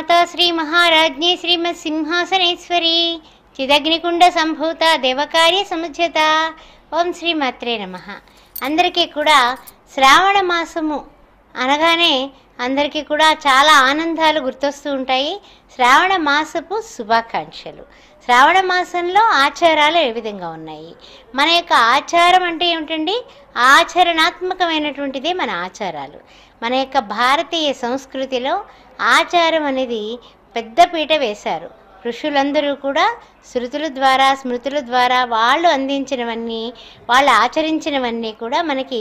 మాతా శ్రీ మహారాజ్ఞి శ్రీమత్ సింహాసనేశ్వరి చిదగ్నికుండ సంభూత దేవకార్య సముజ్యత ఓం శ్రీ మాత్రే నమ అందరికీ కూడా శ్రావణ మాసము అనగానే అందరికీ కూడా చాలా ఆనందాలు గుర్తొస్తూ ఉంటాయి శ్రావణ మాసపు శుభాకాంక్షలు శ్రావణ మాసంలో ఆచారాలు ఏ విధంగా ఉన్నాయి మన యొక్క ఆచారం అంటే ఏమిటండి ఆచరణాత్మకమైనటువంటిదే మన ఆచారాలు మన యొక్క భారతీయ సంస్కృతిలో ఆచారం అనేది పెద్దపీట వేశారు ఋషులందరూ కూడా శృతుల ద్వారా స్మృతుల ద్వారా వాళ్ళు అందించినవన్నీ వాళ్ళు ఆచరించినవన్నీ కూడా మనకి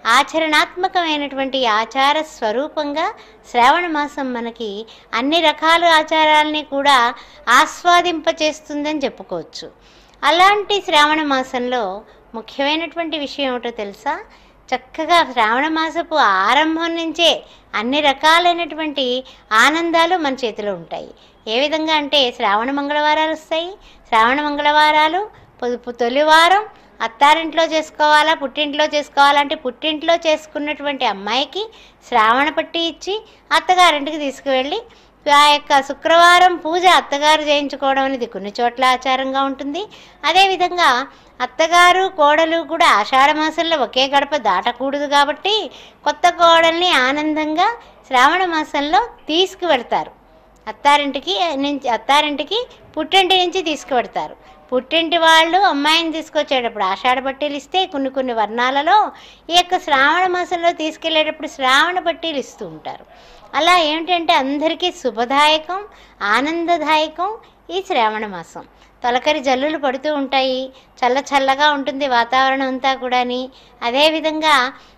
ఆచరణాత్మకమైనటువంటి ఆచార స్వరూపంగా శ్రావణ మాసం మనకి అన్ని రకాల ఆచారాలని కూడా ఆస్వాదింపచేస్తుందని చెప్పుకోవచ్చు అలాంటి శ్రావణ మాసంలో ముఖ్యమైనటువంటి విషయం ఏమిటో తెలుసా చక్కగా శ్రావణ మాసపు ఆరంభం నుంచే అన్ని రకాలైనటువంటి ఆనందాలు మన చేతిలో ఉంటాయి ఏ విధంగా అంటే శ్రావణ మంగళవారాలు వస్తాయి శ్రావణ మంగళవారాలు పొదుపు తొలివారం అత్తారింట్లో చేసుకోవాలా పుట్టింట్లో చేసుకోవాలంటే పుట్టింట్లో చేసుకున్నటువంటి అమ్మాయికి శ్రావణ పట్టి ఇచ్చి అత్తగారింటికి తీసుకువెళ్ళి ఆ యొక్క శుక్రవారం పూజ అత్తగారు చేయించుకోవడం అనేది కొన్ని చోట్ల ఆచారంగా ఉంటుంది అదేవిధంగా అత్తగారు కోడలు కూడా ఆషాఢ మాసంలో ఒకే గడప దాటకూడదు కాబట్టి కొత్త కోడల్ని ఆనందంగా శ్రావణ మాసంలో తీసుకువెడతారు అత్తారింటికి నుంచి అత్తారింటికి పుట్టింటి నుంచి తీసుకువెడతారు పుట్టింటి వాళ్ళు అమ్మాయిని తీసుకొచ్చేటప్పుడు ఆషాఢ పట్టీలు ఇస్తే కొన్ని కొన్ని వర్ణాలలో ఈ యొక్క శ్రావణ మాసంలో తీసుకెళ్లేటప్పుడు శ్రావణ పట్టీలు ఇస్తూ ఉంటారు అలా ఏమిటంటే అందరికీ శుభదాయకం ఆనందదాయకం ఈ శ్రావణ మాసం తొలకరి జల్లులు పడుతూ ఉంటాయి చల్ల చల్లగా ఉంటుంది వాతావరణం అంతా కూడాని అదేవిధంగా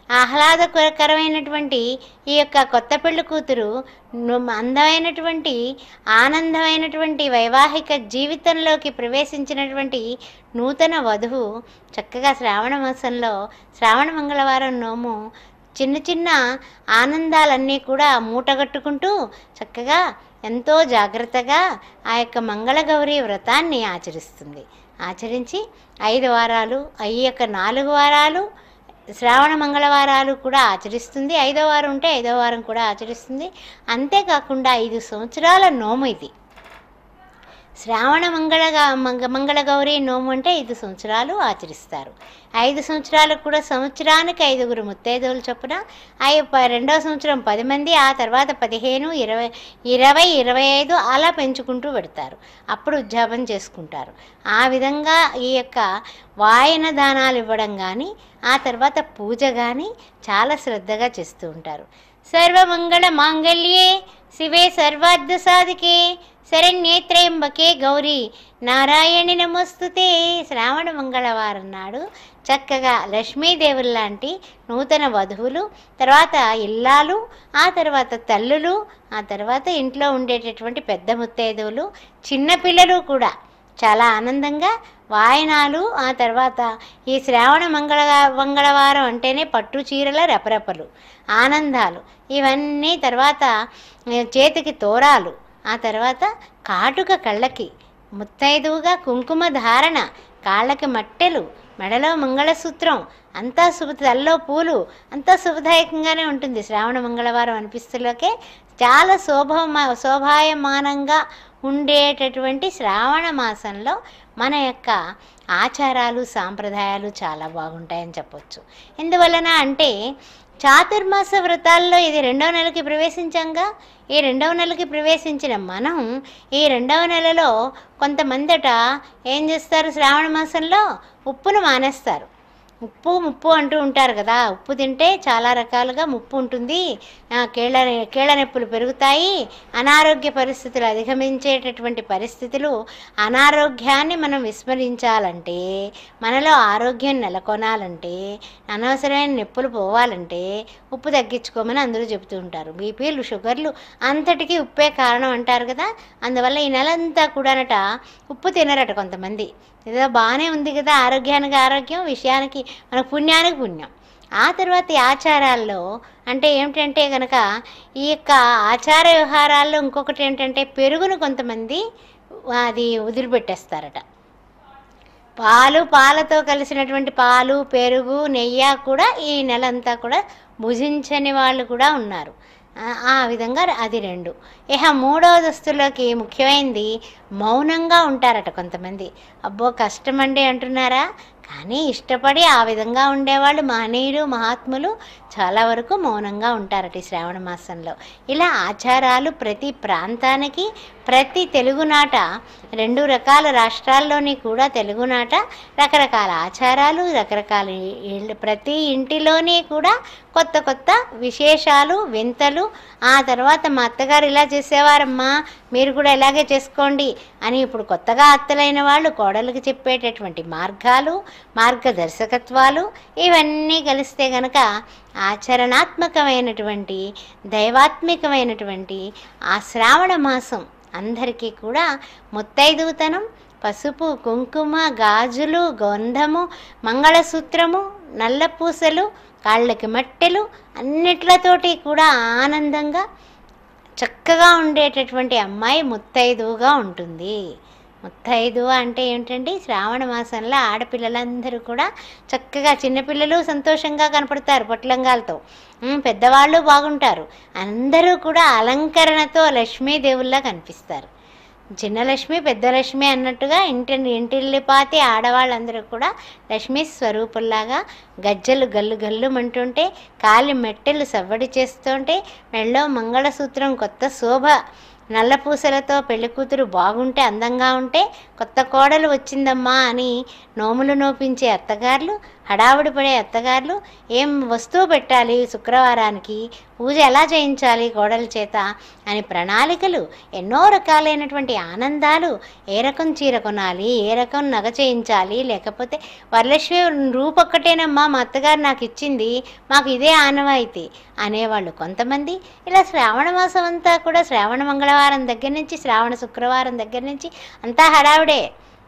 ఆహ్లాదకరమైనటువంటి ఈ యొక్క కొత్త పెళ్లి కూతురు ను- అందమైనటువంటి ఆనందమైనటువంటి వైవాహిక జీవితంలోకి ప్రవేశించినటువంటి నూతన వధువు చక్కగా శ్రావణ మాసంలో శ్రావణ మంగళవారం నోము చిన్న చిన్న ఆనందాలన్నీ కూడా మూటగట్టుకుంటూ చక్కగా ఎంతో జాగ్రత్తగా ఆ యొక్క మంగళగౌరి వ్రతాన్ని ఆచరిస్తుంది ఆచరించి ఐదు వారాలు ఈ యొక్క నాలుగు వారాలు శ్రావణ మంగళవారాలు కూడా ఆచరిస్తుంది ఐదో వారం ఉంటే ఐదో వారం కూడా ఆచరిస్తుంది అంతేకాకుండా ఐదు సంవత్సరాల నోము ఇది శ్రావణ మంగళగా మంగ మంగళగౌరి నోము అంటే ఐదు సంవత్సరాలు ఆచరిస్తారు ఐదు సంవత్సరాలకు కూడా సంవత్సరానికి ఐదుగురు ముత్తైదువులు చొప్పున ఐ ప- రెండవ సంవత్సరం పది మంది ఆ తర్వాత పదిహేను ఇరవై ఇరవై ఇరవై ఐదు అలా పెంచుకుంటూ పెడతారు అప్పుడు ఉద్యాపన చేసుకుంటారు ఆ విధంగా ఈ యొక్క వాయన దానాలు ఇవ్వడం కానీ ఆ తర్వాత పూజ కానీ చాలా శ్రద్ధగా చేస్తూ ఉంటారు సర్వమంగళ మాంగళ్యే శివే సర్వార్థ సాధికే శరణ్యే త్రయంబకే గౌరీ నారాయణి నమస్తుతే శ్రావణ మంగళవారం నాడు చక్కగా లక్ష్మీదేవులు లాంటి నూతన వధువులు తర్వాత ఇల్లాలు ఆ తర్వాత తల్లులు ఆ తర్వాత ఇంట్లో ఉండేటటువంటి పెద్ద ముత్తైదువులు చిన్నపిల్లలు కూడా చాలా ఆనందంగా వాయనాలు ఆ తర్వాత ఈ శ్రావణ మంగళ మంగళవారం అంటేనే పట్టు చీరల రెపరెపలు ఆనందాలు ఇవన్నీ తర్వాత ఏ, చేతికి తోరాలు ఆ తర్వాత కాటుక కళ్ళకి ముత్తైదువుగా కుంకుమ ధారణ కాళ్ళకి మట్టెలు మెడలో మంగళసూత్రం అంతా శుభ తల్లో పూలు అంతా శుభదాయకంగానే ఉంటుంది శ్రావణ మంగళవారం అనిపిస్తులోకే చాలా శోభమా శోభాయమానంగా ఉండేటటువంటి శ్రావణ మాసంలో మన యొక్క ఆచారాలు సాంప్రదాయాలు చాలా బాగుంటాయని చెప్పొచ్చు ఎందువలన అంటే చాతుర్మాస వ్రతాల్లో ఇది రెండవ నెలకి ప్రవేశించాంగా ఈ రెండవ నెలకి ప్రవేశించిన మనం ఈ రెండవ నెలలో కొంతమందట ఏం చేస్తారు శ్రావణ మాసంలో ఉప్పును మానేస్తారు ఉప్పు ముప్పు అంటూ ఉంటారు కదా ఉప్పు తింటే చాలా రకాలుగా ముప్పు ఉంటుంది ఆ, కీళ్ళ కీళ్ళ నొప్పులు పెరుగుతాయి అనారోగ్య పరిస్థితులు అధిగమించేటటువంటి పరిస్థితులు అనారోగ్యాన్ని మనం విస్మరించాలంటే మనలో ఆరోగ్యం నెలకొనాలంటే అనవసరమైన నొప్పులు పోవాలంటే ఉప్పు తగ్గించుకోమని అందరూ చెబుతూ ఉంటారు బీపీలు షుగర్లు అంతటికీ ఉప్పే కారణం అంటారు కదా అందువల్ల ఈ నెలంతా కూడానట ఉప్పు తినరట కొంతమంది ఏదో బాగానే ఉంది కదా ఆరోగ్యానికి ఆరోగ్యం విషయానికి మన పుణ్యానికి పుణ్యం ఆ తర్వాత ఈ ఆచారాల్లో అంటే ఏమిటంటే కనుక ఈ యొక్క ఆచార వ్యవహారాల్లో ఇంకొకటి ఏంటంటే పెరుగును కొంతమంది అది వదిలిపెట్టేస్తారట పాలు పాలతో కలిసినటువంటి పాలు పెరుగు నెయ్యి కూడా ఈ నెల అంతా కూడా భుజించని వాళ్ళు కూడా ఉన్నారు ఆ- ఆ విధంగా అది రెండు ఇహ మూడవ దుస్తులోకి ముఖ్యమైనది మౌనంగా ఉంటారట కొంతమంది అబ్బో కష్టమండి అంటున్నారా కానీ ఇష్టపడి ఆ విధంగా ఉండేవాళ్ళు మహనీయులు మహాత్ములు చాలా వరకు మౌనంగా ఉంటారట ఈ శ్రావణ మాసంలో ఇలా ఆచారాలు ప్రతి ప్రాంతానికి ప్రతి తెలుగునాట రెండు రకాల రాష్ట్రాల్లోని కూడా తెలుగునాట రకరకాల ఆచారాలు రకరకాల ఇళ్ళు ప్రతి ఇంటిలోని కూడా కొత్త కొత్త విశేషాలు వింతలు ఆ తర్వాత మా అత్తగారు ఇలా చేసేవారమ్మా మీరు కూడా ఇలాగే చేసుకోండి అని ఇప్పుడు కొత్తగా అత్తలైన వాళ్ళు కోడలకు చెప్పేటటువంటి మార్గాలు మార్గదర్శకత్వాలు ఇవన్నీ కలిస్తే గనక ఆచరణాత్మకమైనటువంటి దైవాత్మికమైనటువంటి ఆ శ్రావణ మాసం అందరికీ కూడా ముత్తైదుతనం పసుపు కుంకుమ గాజులు గంధము మంగళసూత్రము నల్ల పూసలు కాళ్ళకి మట్టెలు అన్నిట్లతోటి కూడా ఆనందంగా చక్కగా ఉండేటటువంటి అమ్మాయి ముత్తైదువుగా ఉంటుంది ముత్తైదు అంటే ఏంటంటే శ్రావణ మాసంలో ఆడపిల్లలందరూ కూడా చక్కగా చిన్నపిల్లలు సంతోషంగా కనపడతారు పొట్లంగాలతో ఉమ్, పెద్దవాళ్ళు బాగుంటారు అందరూ కూడా అలంకరణతో లక్ష్మీదేవుల్లా కనిపిస్తారు చిన్న లక్ష్మి పెద్ద లక్ష్మి అన్నట్టుగా ఇంటి ఇంటిల్లిపాతి ఆడవాళ్ళందరూ కూడా లక్ష్మీ స్వరూపుల్లాగా గజ్జలు గల్లు గల్లుమంటుంటే కాలి మెట్టెలు సవ్వడి చేస్తుంటే మెళ్ళో మంగళసూత్రం కొత్త శోభ నల్ల పూసలతో పెళ్లి కూతురు బాగుంటే అందంగా ఉంటే కొత్త కోడలు వచ్చిందమ్మా అని నోములు నోపించే అత్తగారులు హడావుడి పడే అత్తగారులు ఏం వస్తువు పెట్టాలి శుక్రవారానికి పూజ ఎలా చేయించాలి కోడల చేత అని ప్రణాళికలు ఎన్నో రకాలైనటువంటి ఆనందాలు ఏ రకం చీర కొనాలి ఏ రకం నగ చేయించాలి లేకపోతే వరలక్ష్మి రూపొక్కటేనమ్మా మా అత్తగారు నాకు ఇచ్చింది మాకు ఇదే ఆనవాయితీ అనేవాళ్ళు కొంతమంది ఇలా శ్రావణ మాసం అంతా కూడా శ్రావణ మంగళవారం దగ్గర నుంచి శ్రావణ శుక్రవారం దగ్గర నుంచి అంతా హడావుడే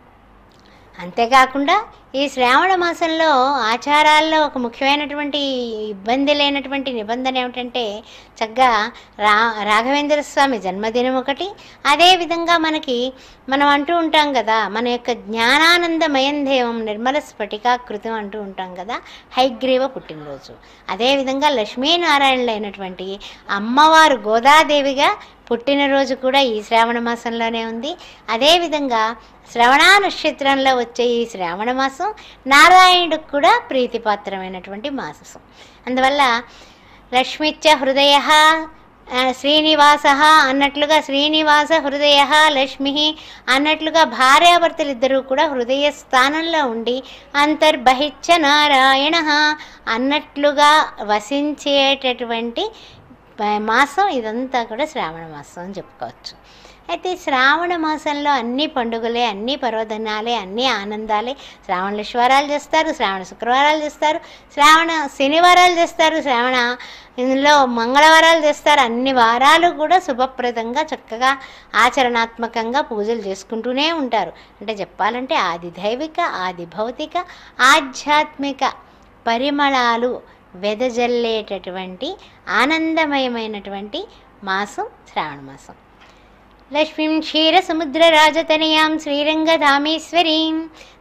అంతేకాకుండా ఈ శ్రావణ మాసంలో ఆచారాల్లో ఒక ముఖ్యమైనటువంటి ఇబ్బంది లేనటువంటి నిబంధన ఏమిటంటే చక్కగా రా రాఘవేంద్ర స్వామి జన్మదినం ఒకటి అదేవిధంగా మనకి మనం అంటూ ఉంటాం కదా మన యొక్క జ్ఞానానందమయం దేవం నిర్మల స్ఫటికాకృతం అంటూ ఉంటాం కదా హైగ్రీవ పుట్టినరోజు అదేవిధంగా లక్ష్మీనారాయణులైనటువంటి అమ్మవారు గోదాదేవిగా పుట్టినరోజు కూడా ఈ శ్రావణ మాసంలోనే ఉంది అదేవిధంగా శ్రవణ నక్షత్రంలో వచ్చే ఈ శ్రావణ మాసం నారాయణుడికి కూడా ప్రీతిపాత్రమైనటువంటి మాసం అందువల్ల లక్ష్మిచ్చ హృదయ శ్రీనివాస అన్నట్లుగా శ్రీనివాస హృదయ లక్ష్మి అన్నట్లుగా భార్యాభర్తలు ఇద్దరూ కూడా హృదయ స్థానంలో ఉండి అంతర్బహిచ్చ నారాయణ అన్నట్లుగా వసించేటటువంటి మాసం ఇదంతా కూడా శ్రావణ మాసం అని చెప్పుకోవచ్చు అయితే శ్రావణ మాసంలో అన్ని పండుగలే అన్ని పర్వదినాలే అన్ని ఆనందాలే శ్రావణ లక్ష్వారాలు చేస్తారు శ్రావణ శుక్రవారాలు చేస్తారు శ్రావణ శనివారాలు చేస్తారు శ్రావణ ఇందులో మంగళవారాలు చేస్తారు అన్ని వారాలు కూడా శుభప్రదంగా చక్కగా ఆచరణాత్మకంగా పూజలు చేసుకుంటూనే ఉంటారు అంటే చెప్పాలంటే ఆది దైవిక ఆది భౌతిక ఆధ్యాత్మిక పరిమళాలు వెదజల్లేటటువంటి ఆనందమయమైనటువంటి మాసం శ్రావణ మాసం లక్ష్మీం క్షీరసముద్రరాజతనయాం శ్రీరంగధామేశ్వరీం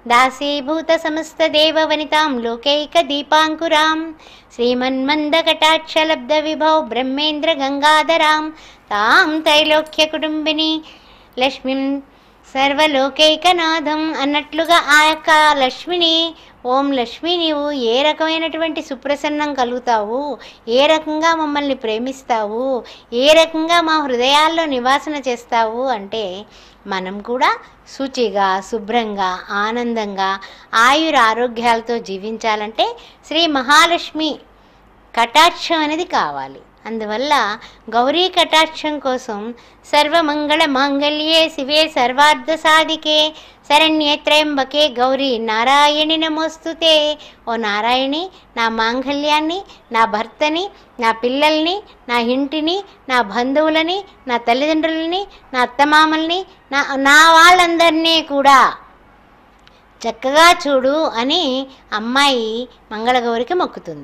దాసీభూతసమస్తదేవవనితాం లోకైకదీపాంకురాం శ్రీమన్మందకటాక్షలబ్ధవిభౌ బ్రహ్మేంద్రగంగాధరాం తాం త్రైలోక్యకుటుంబిని లక్ష్మీం సర్వలోకైకనాథం అన్నట్లుగా ఆ యొక్క లక్ష్మిని ఓం లక్ష్మి నీవు ఏ రకమైనటువంటి సుప్రసన్నం కలుగుతావు ఏ రకంగా మమ్మల్ని ప్రేమిస్తావు ఏ రకంగా మా హృదయాల్లో నివాసన చేస్తావు అంటే మనం కూడా శుచిగా శుభ్రంగా ఆనందంగా ఆయుర ఆరోగ్యాలతో జీవించాలంటే శ్రీ మహాలక్ష్మి కటాక్షం అనేది కావాలి అందువల్ల గౌరీ కటాక్షం కోసం సర్వమంగళ మాంగళ్యే శివే సర్వార్థ సాధికే శరణ్యే త్రయంబకే గౌరీ నారాయణి నమోస్తుతే ఓ నారాయణి నా మాంగళ్యాన్ని నా భర్తని నా పిల్లల్ని నా ఇంటిని నా బంధువులని నా తల్లిదండ్రులని నా అత్తమామల్ని నా నా వాళ్ళందరినీ కూడా చక్కగా చూడు అని అమ్మాయి మంగళగౌరికి మొక్కుతుంది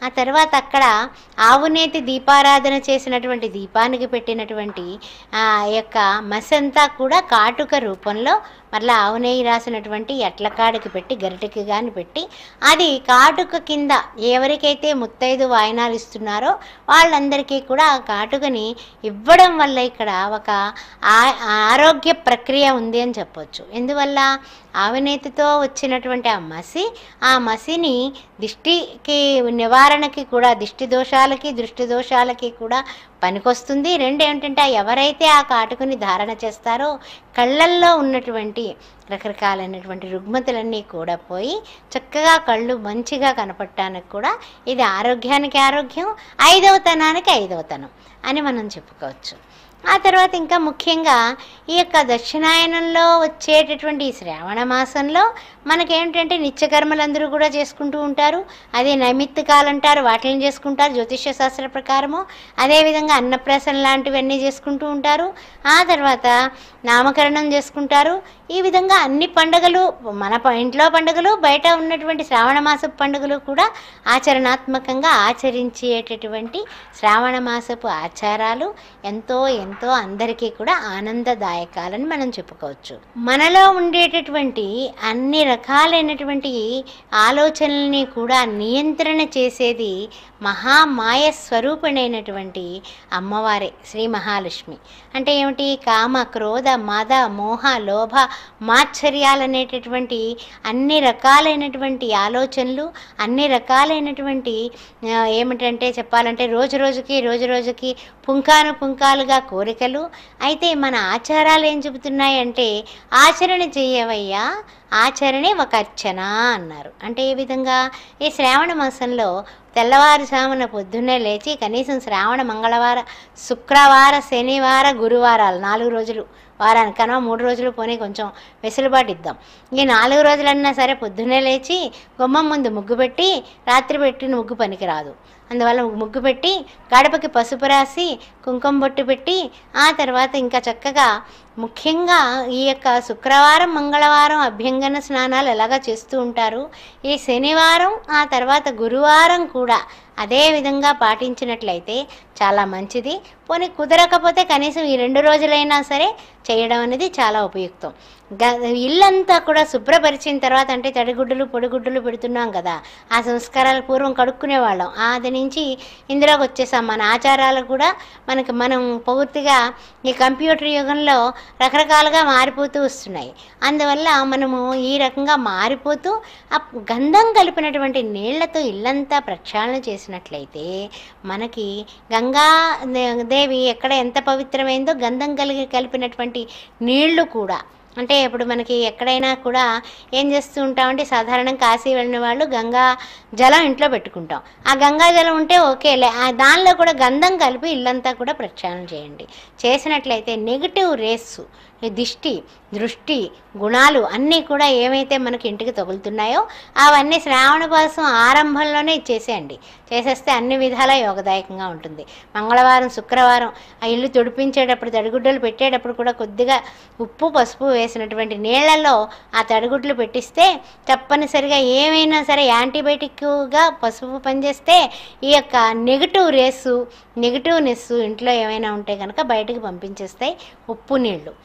ఆ తర్వాత అక్కడ ఆవునేతి దీపారాధన చేసినటువంటి దీపానికి పెట్టినటువంటి ఆ యొక్క మసంతా కూడా కాటుక రూపంలో మరలా ఆవు నెయ్యి రాసినటువంటి ఎట్లకాడికి పెట్టి గరిటెకి కానీ పెట్టి అది కాటుక కింద ఎవరికైతే ముత్తైదు వాయినాలు ఇస్తున్నారో వాళ్ళందరికీ కూడా ఆ కాటుకని ఇవ్వడం వల్ల ఇక్కడ ఒక ఆ- ఆరోగ్య ప్రక్రియ ఉంది అని చెప్పొచ్చు ఎందువల్ల ఆవినేతితో వచ్చినటువంటి ఆ మసి ఆ మసిని దిష్టికి నివారణకి కూడా దిష్టి దోషాలకి దృష్టి దోషాలకి కూడా పనికొస్తుంది రెండు ఏంటంటే ఆ ఎవరైతే ఆ కాటుకుని ధారణ చేస్తారో కళ్ళల్లో ఉన్నటువంటి రకరకాలైనటువంటి రుగ్మతులన్నీ కూడా పోయి చక్కగా కళ్ళు మంచిగా కనపడటానికి కూడా ఇది ఆరోగ్యానికి ఆరోగ్యం ఐదవతనానికి ఐదవతనం అని మనం చెప్పుకోవచ్చు ఆ తర్వాత ఇంకా ముఖ్యంగా ఈ యొక్క దక్షిణాయనంలో వచ్చేటటువంటి ఈ శ్రావణ మాసంలో మనకేంటంటే నిత్యకర్మలందరూ కూడా చేసుకుంటూ ఉంటారు అదే నైమిత్తికాలు అంటారు వాటిని చేసుకుంటారు జ్యోతిష్య శాస్త్ర ప్రకారము అదేవిధంగా అన్నప్రాసన లాంటివన్నీ చేసుకుంటూ ఉంటారు ఆ తర్వాత నామకరణం చేసుకుంటారు ఈ విధంగా అన్ని పండుగలు మన ప- ఇంట్లో పండుగలు బయట ఉన్నటువంటి శ్రావణ మాసపు పండుగలు కూడా ఆచరణాత్మకంగా ఆచరించేటటువంటి శ్రావణ మాసపు ఆచారాలు ఎంతో ఎంతో అందరికీ కూడా ఆనందదాయకాలని మనం చెప్పుకోవచ్చు మనలో ఉండేటటువంటి అన్ని రకాలైనటువంటి ఆలోచనల్ని కూడా నియంత్రణ చేసేది మహామాయ స్వరూపిణైనటువంటి అమ్మవారే శ్రీ మహాలక్ష్మి అంటే ఏమిటి కామ క్రోధ మద మోహ లోభ మాత్సర్యాలనేటటువంటి అన్ని రకాలైనటువంటి ఆలోచనలు అన్ని రకాలైనటువంటి ఆ, ఏమిటంటే చెప్పాలంటే రోజు రోజుకి రోజు రోజుకి పుంకాను పుంకాలుగా కోరికలు అయితే మన ఆచారాలు ఏం చెబుతున్నాయంటే ఆచరణ చేయవయ్యా ఆచరణే ఒక అర్చన అన్నారు అంటే ఏ విధంగా ఈ శ్రావణ మాసంలో తెల్లవారుజామున పొద్దున్నే లేచి కనీసం శ్రావణ మంగళవార శుక్రవార శనివార గురువారాలు నాలుగు రోజులు వారానికి కనుక మూడు రోజులు పోనీ కొంచెం వెసులుబాటు ఇద్దాం ఈ నాలుగు రోజులన్నా సరే పొద్దున్నే లేచి గుమ్మం ముందు ముగ్గు పెట్టి రాత్రి పెట్టిన ముగ్గు పనికిరాదు అందువల్ల ముగ్గు పెట్టి గడపకి పసుపు రాసి కుంకుమ బొట్టు పెట్టి ఆ తర్వాత ఇంకా చక్కగా ముఖ్యంగా ఈ యొక్క శుక్రవారం మంగళవారం అభ్యంగన స్నానాలు ఎలాగా చేస్తూ ఉంటారు ఈ శనివారం ఆ తర్వాత గురువారం కూడా అదే విధంగా పాటించినట్లయితే చాలా మంచిది పోనీ కుదరకపోతే కనీసం ఈ రెండు రోజులైనా సరే చేయడం అనేది చాలా ఉపయుక్తం గ ఇల్లంతా కూడా శుభ్రపరిచిన తర్వాత అంటే తడిగుడ్డలు పొడిగుడ్డలు పెడుతున్నాం కదా ఆ సంస్కారాలు పూర్వం కడుక్కునే వాళ్ళం అది నుంచి ఇందులోకి వచ్చేసాం మన ఆచారాలు కూడా మనకి మనం పూర్తిగా ఈ కంప్యూటర్ యుగంలో రకరకాలుగా మారిపోతూ వస్తున్నాయి అందువల్ల మనము ఈ రకంగా మారిపోతూ ఆ గంధం కలిపినటువంటి నీళ్లతో ఇల్లంతా ప్రక్షాళన చేసినట్లయితే మనకి గంగా దే- దేవి ఎక్కడ ఎంత పవిత్రమైందో గంధం కలిగి కలిపినటువంటి నీళ్లు కూడా అంటే ఇప్పుడు మనకి ఎక్కడైనా కూడా ఏం చేస్తూ ఉంటామంటే సాధారణంగా కాశీ వెళ్ళిన వాళ్ళు గంగా జలం ఇంట్లో పెట్టుకుంటాం ఆ గంగా జలం ఉంటే ఓకేలే ఆ దానిలో కూడా గంధం కలిపి ఇల్లంతా కూడా ప్రక్షాళన చేయండి చేసినట్లయితే నెగిటివ్ రేసు ఈ దిష్టి దృష్టి గుణాలు అన్నీ కూడా ఏమైతే మనకి ఇంటికి తగులుతున్నాయో అవన్నీ శ్రావణ మాసం ఆరంభంలోనే ఇచ్చేసేయండి చేసేస్తే అన్ని విధాల యోగదాయకంగా ఉంటుంది మంగళవారం శుక్రవారం ఆ ఇల్లు తుడిపించేటప్పుడు తడిగుడ్డలు పెట్టేటప్పుడు కూడా కొద్దిగా ఉప్పు పసుపు వేసినటువంటి నీళ్లలో ఆ తడిగుడ్లు పెట్టిస్తే తప్పనిసరిగా ఏమైనా సరే యాంటీబయాటిక్గా పసుపు పనిచేస్తే ఈ యొక్క నెగిటివ్ రేసు నెగిటివ్నెస్ ఇంట్లో ఏమైనా ఉంటే కనుక బయటకు పంపించేస్తాయి ఉప్పు నీళ్ళు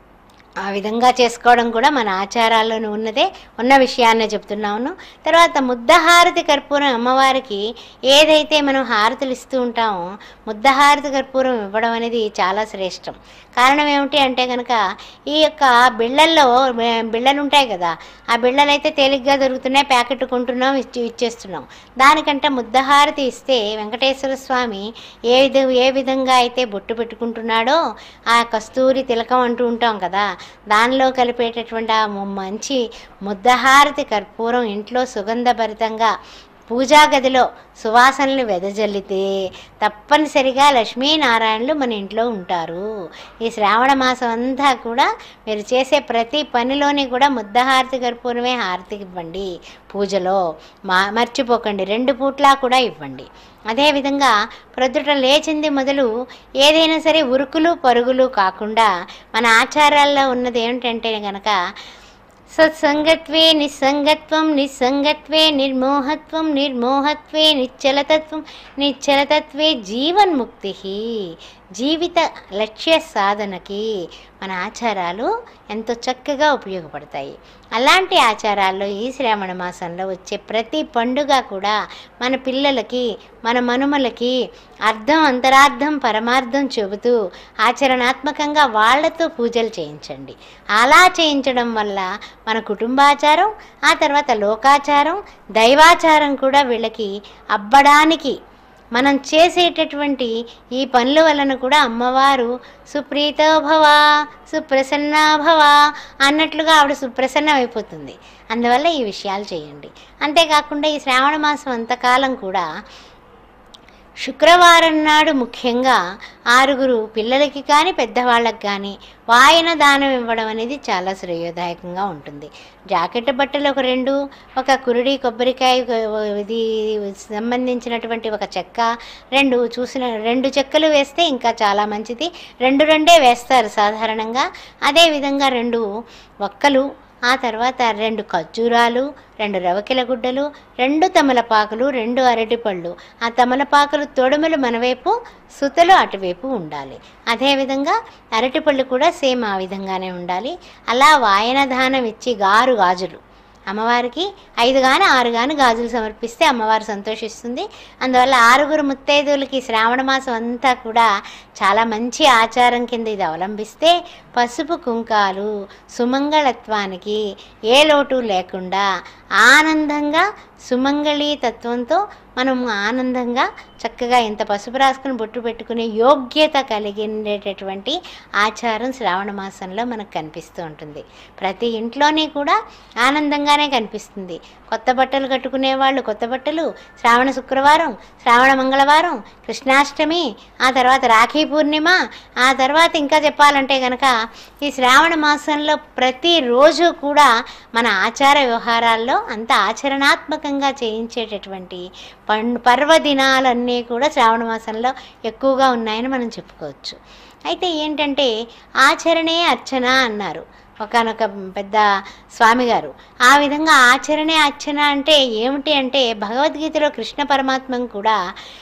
ఆ విధంగా చేసుకోవడం కూడా మన ఆచారాల్లోనే ఉన్నదే ఉన్న విషయాన్నే చెప్తున్నాను తర్వాత ముద్దహారతి కర్పూరం అమ్మవారికి ఏదైతే మనం హారతులు ఇస్తూ ఉంటామో ముద్దహారతి కర్పూరం ఇవ్వడం అనేది చాలా శ్రేష్టం కారణం ఏమిటి అంటే కనుక ఈ యొక్క బిళ్ళల్లో బి- బిళ్ళలు ఉంటాయి కదా ఆ బిళ్ళలు అయితే తేలిగ్గా దొరుకుతున్నాయి ప్యాకెట్ కొంటున్నాం ఇచ్చి ఇచ్చేస్తున్నాం దానికంటే ముద్దహారతి ఇస్తే వెంకటేశ్వర స్వామి ఏ విధ ఏ విధంగా అయితే బొట్టు పెట్టుకుంటున్నాడో ఆ కస్తూరి తిలకం అంటూ ఉంటాం కదా దానిలో కలిపేటటువంటి ఆ ము- మంచి ముద్దహారతి కర్పూరం ఇంట్లో సుగంధభరితంగా పూజా గదిలో సువాసనలు వెదజల్లితే తప్పనిసరిగా లక్ష్మీనారాయణలు మన ఇంట్లో ఉంటారు ఈ శ్రావణ మాసం అంతా కూడా మీరు చేసే ప్రతి పనిలోని కూడా ముద్దహారతి కర్పూరమే హారతి ఇవ్వండి పూజలో మా మర్చిపోకండి రెండు పూట్లా కూడా ఇవ్వండి అదేవిధంగా ప్రొద్దుట లేచింది మొదలు ఏదైనా సరే ఉరుకులు పరుగులు కాకుండా మన ఆచారాల్లో ఉన్నది ఏమిటంటే గనక సత్సంగత్వే నిస్సంగత్వం నిస్సంగత్వే నిర్మోహత్వం నిర్మోహత్వే నిశ్చలతత్వం నిశ్చలతత్వే జీవన్ముక్తి జీవిత లక్ష్య సాధనకి మన ఆచారాలు ఎంతో చక్కగా ఉపయోగపడతాయి అలాంటి ఆచారాల్లో ఈ శ్రావణ మాసంలో వచ్చే ప్రతి పండుగ కూడా మన పిల్లలకి మన మనుమలకి అర్థం అంతరార్థం పరమార్థం చెబుతూ ఆచరణాత్మకంగా వాళ్ళతో పూజలు చేయించండి అలా చేయించడం వల్ల మన కుటుంబాచారం ఆ తర్వాత లోకాచారం దైవాచారం కూడా వీళ్ళకి అబ్బడానికి మనం చేసేటటువంటి ఈ పనుల వలన కూడా అమ్మవారు సుప్రీతో భవ సుప్రసన్నా భవ అన్నట్లుగా ఆవిడ సుప్రసన్నం అయిపోతుంది అందువల్ల ఈ విషయాలు చేయండి అంతేకాకుండా ఈ శ్రావణ మాసం అంతకాలం కూడా శుక్రవారం నాడు ముఖ్యంగా ఆరుగురు పిల్లలకి కానీ పెద్దవాళ్ళకి కానీ వాయన దానం ఇవ్వడం అనేది చాలా శ్రేయోదాయకంగా ఉంటుంది జాకెట్ బట్టలు ఒక రెండు ఒక కురుడి కొబ్బరికాయ ఒక- ఇది సంబంధించినటువంటి ఒక చెక్క రెండు చూసిన రెండు చెక్కలు వేస్తే ఇంకా చాలా మంచిది రెండు రెండే వేస్తారు సాధారణంగా అదేవిధంగా రెండు ఒక్కలు ఆ తర్వాత రెండు ఖర్జూరాలు రెండు రవకెల గుడ్డలు రెండు తమలపాకులు రెండు అరటిపళ్ళు ఆ తమలపాకులు తొడుములు మనవైపు సుతలు అటువైపు ఉండాలి అదేవిధంగా అరటిపళ్ళు కూడా సేమ్ ఆ విధంగానే ఉండాలి అలా వాయనదానం ఇచ్చి గారు గాజులు అమ్మవారికి ఐదు గాని ఆరు గాని గాజులు సమర్పిస్తే అమ్మవారు సంతోషిస్తుంది అందువల్ల ఆరుగురు ముత్తైదువులకి శ్రావణ మాసం అంతా కూడా చాలా మంచి ఆచారం కింద ఇది అవలంబిస్తే పసుపు కుంకాలు సుమంగళత్వానికి ఏ లోటు లేకుండా ఆనందంగా సుమంగళీ తత్వంతో మనం ఆనందంగా చక్కగా ఇంత పసుపు రాసుకుని బొట్టు పెట్టుకునే యోగ్యత కలిగినటువంటి ఆచారం శ్రావణ మాసంలో మనకు కనిపిస్తూ ఉంటుంది ప్రతి ఇంట్లోనే కూడా ఆనందంగానే కనిపిస్తుంది కొత్త బట్టలు కట్టుకునే వాళ్ళు కొత్త బట్టలు శ్రావణ శుక్రవారం శ్రావణ మంగళవారం కృష్ణాష్టమి ఆ తర్వాత రాఖీ పూర్ణిమ ఆ తర్వాత ఇంకా చెప్పాలంటే కనుక ఈ శ్రావణ మాసంలో ప్రతిరోజు కూడా మన ఆచార వ్యవహారాల్లో అంత ఆచరణాత్మకంగా చేయించేటటువంటి పం పర్వదినాలన్నీ కూడా శ్రావణ మాసంలో ఎక్కువగా ఉన్నాయని మనం చెప్పుకోవచ్చు అయితే ఏంటంటే ఆచరణే అర్చన అన్నారు ఒకనొక పెద్ద స్వామి గారు ఆ విధంగా ఆచరణే అర్చన అంటే ఏమిటి అంటే భగవద్గీతలో కృష్ణ పరమాత్మం కూడా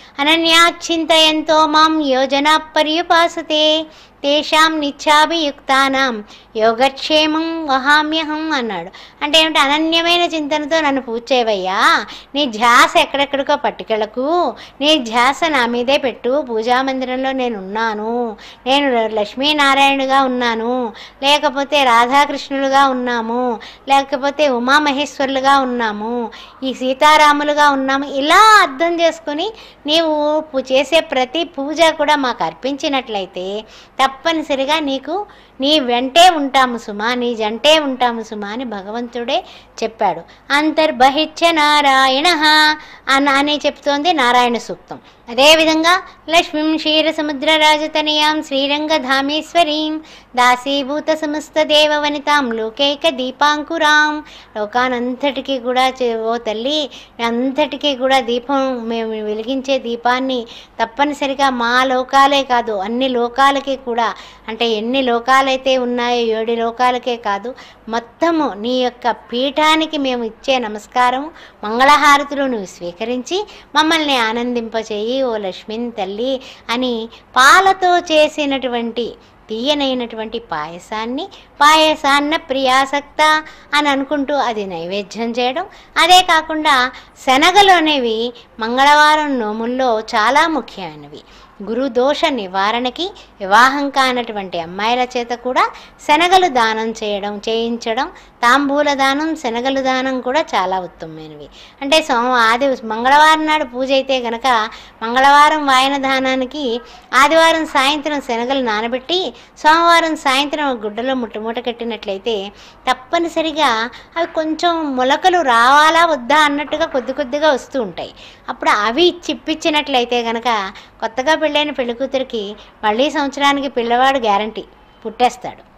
అనన్యాచింతయంతో మాం యోజన పర్యుపాసతే తేషాం నిత్యాభియుక్తానాం యోగక్షేమం వహామ్యహం అన్నాడు అంటే ఏమిటి అనన్యమైన చింతనతో నన్ను పూజ చేయవయ్యా నీ ధ్యాస ఎక్కడెక్కడికో పట్టుకెళ్ళకు నీ ధ్యాస నా మీదే పెట్టు పూజా మందిరంలో నేను ఉన్నాను నేను లక్ష్మీనారాయణుగా ఉన్నాను లేకపోతే రాధాకృష్ణులుగా ఉన్నాము లేకపోతే ఉమామహేశ్వరులుగా ఉన్నాము ఈ సీతారాములుగా ఉన్నాము ఇలా అర్థం చేసుకుని నీవు పు- చేసే ప్రతి పూజ కూడా మాకు అర్పించినట్లయితే తప్పనిసరిగా నీకు నీ వెంటే ఉంటాము సుమా నీ జంటే ఉంటాము సుమా అని భగవంతుడే చెప్పాడు అంతర్బహిత్య నారాయణ అన్న అని చెప్తోంది నారాయణ సూక్తం అదేవిధంగా లక్ష్మీం క్షీర సముద్ర రాజతనయాం శ్రీరంగధామేశ్వరీం దాసీభూత సమస్త దేవవనితాం లోకైక దీపాంకురాం లోకానంతటికీ కూడా చే- ఓ తల్లి అంతటికీ కూడా దీపం మేము వెలిగించే దీపాన్ని తప్పనిసరిగా మా లోకాలే కాదు అన్ని లోకాలకి కూడా అంటే ఎన్ని లోకాలైతే ఉన్నాయో ఏడు లోకాలకే కాదు మొత్తము నీ యొక్క పీఠానికి మేము ఇచ్చే నమస్కారం మంగళహారతులు నువ్వు స్వీకరించి మమ్మల్ని ఆనందింపచేయి ఓ లక్ష్మీన్ తల్లి అని పాలతో చేసినటువంటి తీయనైనటువంటి పాయసాన్ని పాయసాన్న ప్రియాసక్త అని అనుకుంటూ అది నైవేద్యం చేయడం అదే కాకుండా శనగలోనేవి మంగళవారం నోముల్లో చాలా ముఖ్యమైనవి గురుదోష నివారణకి వివాహం కానటువంటి అమ్మాయిల చేత కూడా శనగలు దానం చేయడం చేయించడం తాంబూల దానం శనగలు దానం కూడా చాలా ఉత్తమమైనవి అంటే సోమ ఆది మంగళవారం నాడు పూజ అయితే గనక మంగళవారం వాయన దానానికి ఆదివారం సాయంత్రం శనగలు నానబెట్టి సోమవారం సాయంత్రం ఒక గుడ్డలో ముట్టమూట కట్టినట్లయితే తప్పనిసరిగా అవి కొంచెం మొలకలు రావాలా వద్దా అన్నట్టుగా కొద్ది కొద్దిగా వస్తూ ఉంటాయి అప్పుడు అవి చిప్పించినట్లయితే గనక కొత్తగా పెళ్ళైన పెళ్లి కూతురికి మళ్ళీ సంవత్సరానికి పిల్లవాడు గ్యారంటీ పుట్టేస్తాడు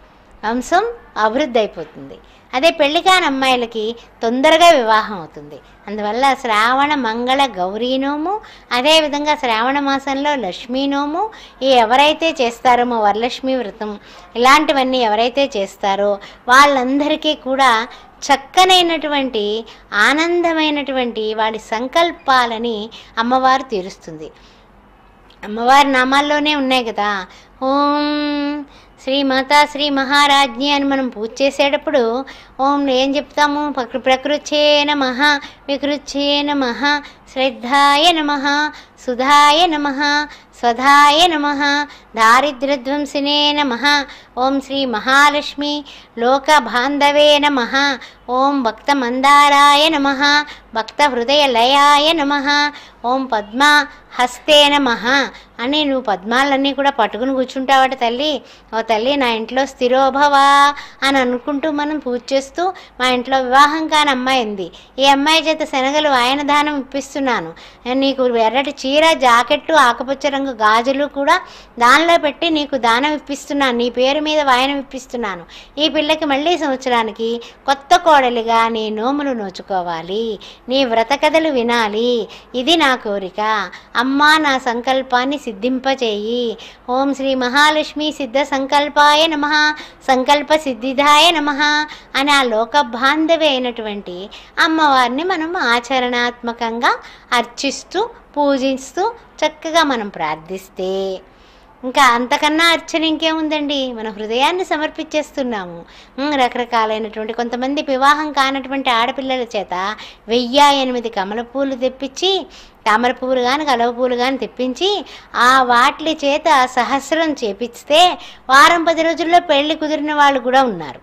వంశం అభివృద్ధి అయిపోతుంది అదే పెళ్లి కాని అమ్మాయిలకి తొందరగా వివాహం అవుతుంది అందువల్ల శ్రావణ మంగళ గౌరీ నోము అదేవిధంగా శ్రావణ మాసంలో లక్ష్మీ నోము ఈ ఎవరైతే చేస్తారో మా వరలక్ష్మి వ్రతం ఇలాంటివన్నీ ఎవరైతే చేస్తారో వాళ్ళందరికీ కూడా చక్కనైనటువంటి ఆనందమైనటువంటి వాడి సంకల్పాలని అమ్మవారు తీరుస్తుంది అమ్మవారి నామాల్లోనే ఉన్నాయి కదా ఓం శ్రీ మాతా శ్రీ మహారాజ్ఞి అని మనం పూజ చేసేటప్పుడు ఓం ఏం చెప్తాము ప్రకృ ప్రకృచ్చే నమ వికృచ్చే నమ శ్రద్ధాయ నమ సుధాయ నమ స్వధాయ నమ దారిద్ర్యధ్వంసినే నమ ఓం శ్రీ మహాలక్ష్మి లోక బాంధవే నమ ఓం భక్త మందారాయ నమ భక్త హృదయ లయాయ నమ ఓం పద్మ హస్తే నమ అని నువ్వు పద్మాలన్నీ కూడా పట్టుకుని కూర్చుంటావట తల్లి ఓ తల్లి నా ఇంట్లో స్థిరోభవ అని అనుకుంటూ మనం పూజ చేస్తూ మా ఇంట్లో వివాహం కాని అమ్మాయి ఉంది ఈ అమ్మాయి చేత శనగలు ఆయన దానం ఇప్పిస్తున్నాను నీకు ఎర్రటి చీర జాకెట్టు ఆకుపచ్చ రంగు గాజులు కూడా దానిలో పెట్టి నీకు దానం ఇప్పిస్తున్నాను నీ పేరు మీద వాయనం ఇప్పిస్తున్నాను ఈ పిల్లకి మళ్ళీ సంవత్సరానికి కొత్త కోడలిగా నీ నోములు నోచుకోవాలి నీ వ్రత కథలు వినాలి ఇది నా కోరిక అమ్మా నా సంకల్పాన్ని సిద్ధింపచేయి ఓం శ్రీ మహాలక్ష్మి సిద్ధ సంకల్పాయ నమ సంకల్ప సిద్ధిదాయ నమ అని ఆ లోక బాంధవి అయినటువంటి అమ్మవారిని మనం ఆచరణాత్మకంగా అర్చిస్తూ పూజిస్తూ చక్కగా మనం ప్రార్థిస్తే ఇంకా అంతకన్నా అర్చన ఇంకేముందండి మన హృదయాన్ని సమర్పించేస్తున్నాము ఉమ్, రకరకాలైనటువంటి కొంతమంది వివాహం కానటువంటి ఆడపిల్లల చేత వెయ్యి ఎనిమిది కమల పూలు తెప్పించి తామర పువ్వులు కానీ కలవ పూలు కానీ తెప్పించి ఆ వాటి చేత సహస్రం చేపిస్తే వారం పది రోజుల్లో పెళ్లి కుదిరిన వాళ్ళు కూడా ఉన్నారు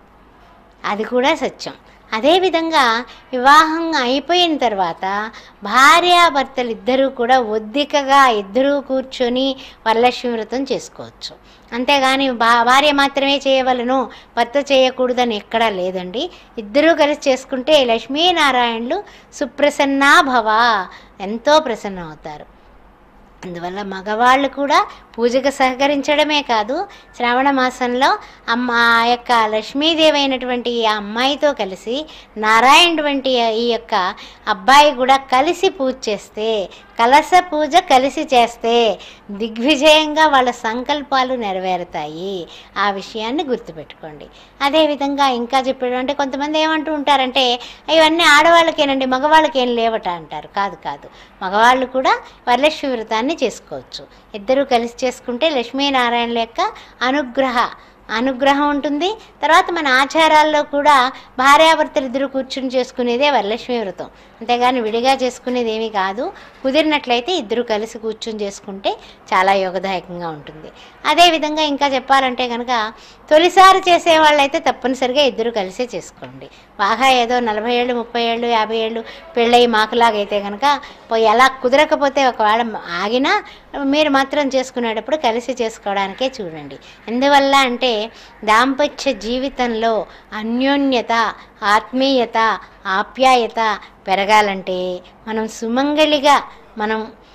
అది కూడా సత్యం అదేవిధంగా వివాహం అయిపోయిన తర్వాత భార్యాభర్తలు ఇద్దరూ కూడా ఒద్దికగా ఇద్దరూ కూర్చొని వరలక్ష్మి వ్రతం చేసుకోవచ్చు అంతేగాని భా భార్య మాత్రమే చేయవలను భర్త చేయకూడదని ఎక్కడా లేదండి ఇద్దరూ కలిసి చేసుకుంటే లక్ష్మీనారాయణులు సుప్రసన్నా భవ ఎంతో ప్రసన్నం అవుతారు అందువల్ల మగవాళ్ళు కూడా పూజకు సహకరించడమే కాదు శ్రావణ మాసంలో అమ్మ ఆ యొక్క లక్ష్మీదేవి అయినటువంటి ఆ అమ్మాయితో కలిసి నారాయణ వంటి ఈ యొక్క అబ్బాయి కూడా కలిసి పూజ చేస్తే కలస పూజ కలిసి చేస్తే దిగ్విజయంగా వాళ్ళ సంకల్పాలు నెరవేరుతాయి ఆ విషయాన్ని గుర్తుపెట్టుకోండి అదేవిధంగా ఇంకా చెప్పాడు అంటే కొంతమంది ఏమంటూ ఉంటారంటే ఇవన్నీ ఆడవాళ్ళకేనండి మగవాళ్ళకేం లేవట అంటారు కాదు కాదు మగవాళ్ళు కూడా వరలక్ష్మి వ్రతాన్ని చేసుకోవచ్చు ఇద్దరూ కలిసి చేసుకుంటే లక్ష్మీనారాయణుల యొక్క అనుగ్రహ అనుగ్రహం ఉంటుంది తర్వాత మన ఆచారాల్లో కూడా భార్యాభర్తలు ఇద్దరు కూర్చుని చేసుకునేదే వరలక్ష్మి వ్రతం అంతేగాని విడిగా చేసుకునేది ఏమీ కాదు కుదిరినట్లయితే ఇద్దరు కలిసి కూర్చుని చేసుకుంటే చాలా యోగదాయకంగా ఉంటుంది అదేవిధంగా ఇంకా చెప్పాలంటే కనుక తొలిసారి చేసే వాళ్ళైతే తప్పనిసరిగా ఇద్దరు కలిసే చేసుకోండి బాగా ఏదో నలభై ఏళ్ళు ముప్పై ఏళ్ళు యాభై ఏళ్ళు పెళ్ళయి మాకులాగైతే కనుక పోయి ఎలా కుదరకపోతే ఒకవేళ ఆగినా మీరు మాత్రం చేసుకునేటప్పుడు కలిసి చేసుకోవడానికే చూడండి ఎందువల్ల అంటే దాంపత్య జీవితంలో అన్యోన్యత ఆత్మీయత ఆప్యాయత పెరగాలంటే మనం సుమంగళిగా మనం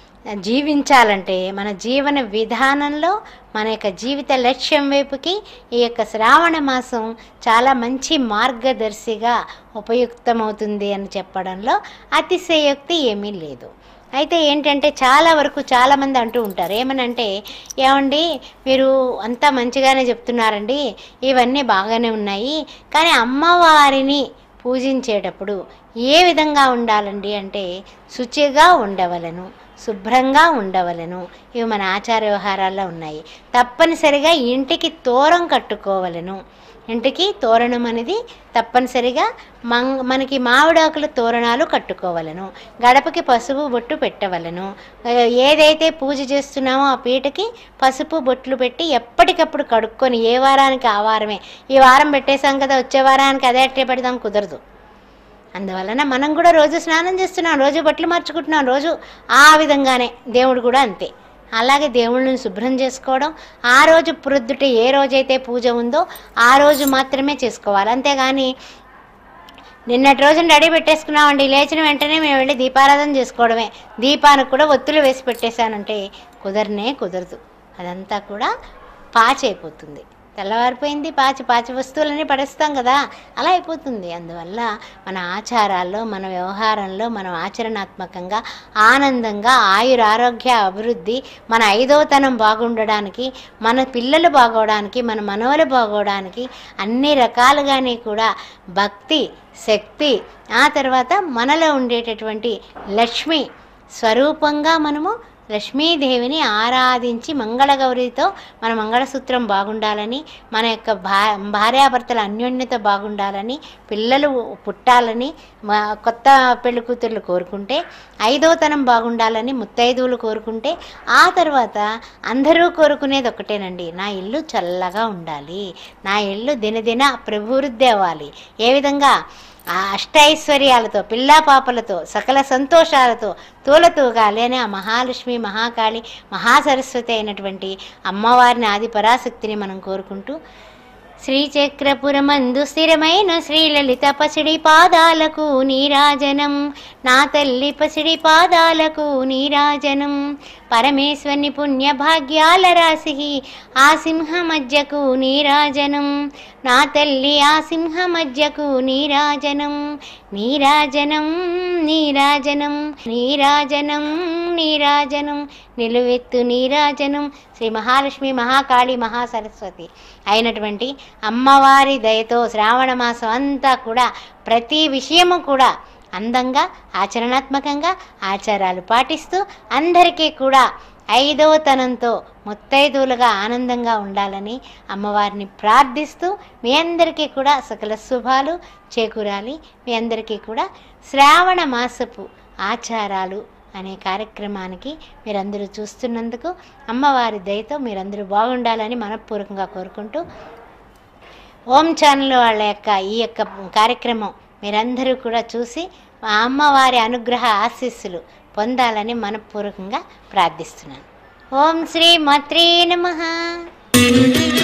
జీవించాలంటే మన జీవన విధానంలో మన యొక్క జీవిత లక్ష్యం వైపుకి ఈ యొక్క శ్రావణ మాసం చాలా మంచి మార్గదర్శిగా ఉపయుక్తమవుతుంది అని చెప్పడంలో అతిశయోక్తి ఏమీ లేదు అయితే ఏంటంటే చాలా వరకు చాలామంది అంటూ ఉంటారు ఏమనంటే ఏమండి మీరు అంతా మంచిగానే చెప్తున్నారండి ఇవన్నీ బాగానే ఉన్నాయి కానీ అమ్మవారిని పూజించేటప్పుడు ఏ విధంగా ఉండాలండి అంటే శుచిగా ఉండవలను శుభ్రంగా ఉండవలను ఇవి మన ఆచార వ్యవహారాల్లో ఉన్నాయి తప్పనిసరిగా ఇంటికి తోరం కట్టుకోవలను ఇంటికి తోరణం అనేది తప్పనిసరిగా మం మనకి మామిడాకుల తోరణాలు కట్టుకోవలను గడపకి పసుపు బొట్టు పెట్టవలను ఆ, ఏదైతే పూజ చేస్తున్నామో ఆ పీటకి పసుపు బొట్లు పెట్టి ఎప్పటికప్పుడు కడుక్కొని ఏ వారానికి ఆ వారమే ఈ వారం పెట్టేసాం కదా వచ్చే వారానికి అదే అట్టే పెడదాం కుదరదు అందువలన మనం కూడా రోజు స్నానం చేస్తున్నాం రోజు బట్టలు మార్చుకుంటున్నాం రోజు ఆ విధంగానే దేవుడు కూడా అంతే అలాగే దేవుళ్ళని శుభ్రం చేసుకోవడం ఆ రోజు ప్రొద్దుట ఏ రోజైతే పూజ ఉందో ఆ రోజు మాత్రమే చేసుకోవాలి అంతేగాని నిన్నటి రోజున రెడీ పెట్టేసుకున్నామండి లేచిన వెంటనే మేము వెళ్ళి దీపారాధన చేసుకోవడమే దీపానికి కూడా ఒత్తులు వేసి పెట్టేశానంటే కుదరనే కుదరదు అదంతా కూడా పాచైపోతుంది తెల్లవారిపోయింది పాచి పాచి వస్తువులన్నీ పడేస్తాం కదా అలా అయిపోతుంది అందువల్ల మన ఆచారాల్లో మన వ్యవహారంలో మనం ఆచరణాత్మకంగా ఆనందంగా ఆయుర ఆరోగ్య అభివృద్ధి మన ఐదవతనం బాగుండడానికి మన పిల్లలు బాగోవడానికి మన మనవలు బాగోవడానికి అన్ని రకాలుగానే కూడా భక్తి శక్తి ఆ తర్వాత మనలో ఉండేటటువంటి లక్ష్మి స్వరూపంగా మనము లక్ష్మీదేవిని ఆరాధించి మంగళగౌరితో మన మంగళసూత్రం బాగుండాలని మన యొక్క భా భార్యాభర్తల అన్యోన్యత బాగుండాలని పిల్లలు పుట్టాలని మా కొత్త పెళ్లి కూతుర్లు కోరుకుంటే ఐదవతనం బాగుండాలని ముత్తైదువులు కోరుకుంటే ఆ తర్వాత అందరూ కోరుకునేది ఒకటేనండి నా ఇల్లు చల్లగా ఉండాలి నా ఇల్లు దినదిన ప్రభివృద్ధి అవ్వాలి ఏ విధంగా ఆ అష్టైశ్వర్యాలతో పిల్లా పాపలతో సకల సంతోషాలతో తూలతూగాలి అని ఆ మహాలక్ష్మి మహాకాళి మహాసరస్వతి అయినటువంటి అమ్మవారిని ఆది పరాశక్తిని మనం కోరుకుంటూ శ్రీచక్రపురమందు స్థిరమైన శ్రీలలిత పసిడి పాదాలకు నీరాజనం నా తల్లి పసిడి పాదాలకు నీరాజనం పరమేశ్వరుని పుణ్య భాగ్యాల రాశి ఆ సింహ మధ్యకు నీరాజనం నా తల్లి ఆ సింహ మధ్యకు నీరాజనం నీరాజనం నీరాజనం నీరాజనం నీరాజనం నిలువెత్తు నీరాజనం శ్రీ మహాలక్ష్మి మహాకాళి మహాసరస్వతి అయినటువంటి అమ్మవారి దయతో శ్రావణ మాసం అంతా కూడా ప్రతి విషయము కూడా అందంగా ఆచరణాత్మకంగా ఆచారాలు పాటిస్తూ అందరికీ కూడా ఐదవ తనంతో ముత్తైదువులుగా ఆనందంగా ఉండాలని అమ్మవారిని ప్రార్థిస్తూ మీ అందరికీ కూడా సకల శుభాలు చేకూరాలి మీ అందరికీ కూడా శ్రావణ మాసపు ఆచారాలు అనే కార్యక్రమానికి మీరందరూ చూస్తున్నందుకు అమ్మవారి దయతో మీరందరూ బాగుండాలని మనపూర్వకంగా కోరుకుంటూ ఓం ఛానల్ వాళ్ళ యొక్క ఈ యొక్క కార్యక్రమం మీరందరూ కూడా చూసి మా అమ్మవారి అనుగ్రహ ఆశీస్సులు పొందాలని మనపూర్వకంగా ప్రార్థిస్తున్నాను ఓం శ్రీ మాత్రే నమః